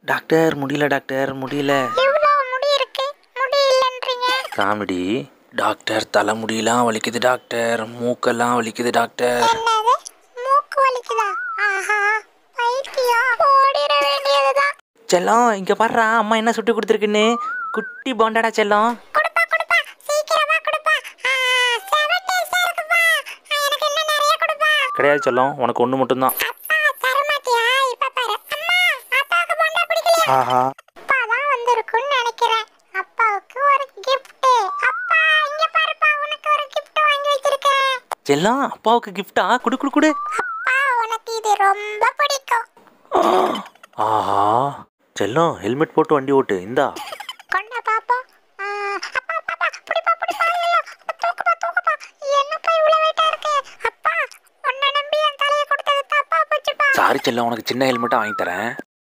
doctor முடியல doctor முடியல இவ்வளோ முடி இருக்கு முடி இல்லைன்றீங்க காமெடி டாக்டர் தலை முடியெல்லாம் வலிக்குது டாக்டர் மூக்கெல்லாம் வலிக்குது டாக்டர் என்னது மூக்கு வலிக்குதா ஆஹா பைத்தியம் ஓடிட வேண்டியதுதான் செல்லம் இங்க பாடுறா அம்மா என்ன சுட்டு கொடுத்துருக்குன்னு குட்டி போண்டாடா செல்லம் கொடுப்பா கொடுப்பா சீக்கிரமா கொடுப்பா ஆ, செவன் டேஸா இருக்குப்பா ஆ, எனக்கு இன்னும் நிறைய கொடுப்பா கிடையாது செல்லம் உனக்கு ஒன்று மட்டும்தான் அப்பா தரமாட்டியா இப்ப பாரு அம்மா அப்பாவுக்கு போண்டா பிடிக்கலையா ஆஹா அப்பா தான் வந்திருக்குன்னு நினைக்கிறேன் அப்பாவுக்கு ஒரு gift அப்பா இங்க பாருப்பா உனக்கு ஒரு gift வாங்கி வச்சிருக்கேன் செல்லம் அப்பாவுக்கு கிஃப்டா குடு குடு குடு அப்பா உனக்கு இது ரொம்ப பிடிக்கும் ஆஹா செல்லம் ஹெல்மெட் போட்டு வண்டி ஓட்டு இந்தா கொண்டா பாப்போம் ஆ, அப்பா அப்பா அப்பா பிடிப்பா பிடிப்பா ஐயோ, தூக்குப்பா தூக்குப்பா என்னப்பா இவ்வளவு வெயிட்டா இருக்கு அப்பா உன்னை நம்பி என் தலையை கொடுத்தது தப்பா போச்சுப்பா சாரி செல்லம் உனக்கு சின்ன ஹெல்மெட்டாக வாங்கி தரேன்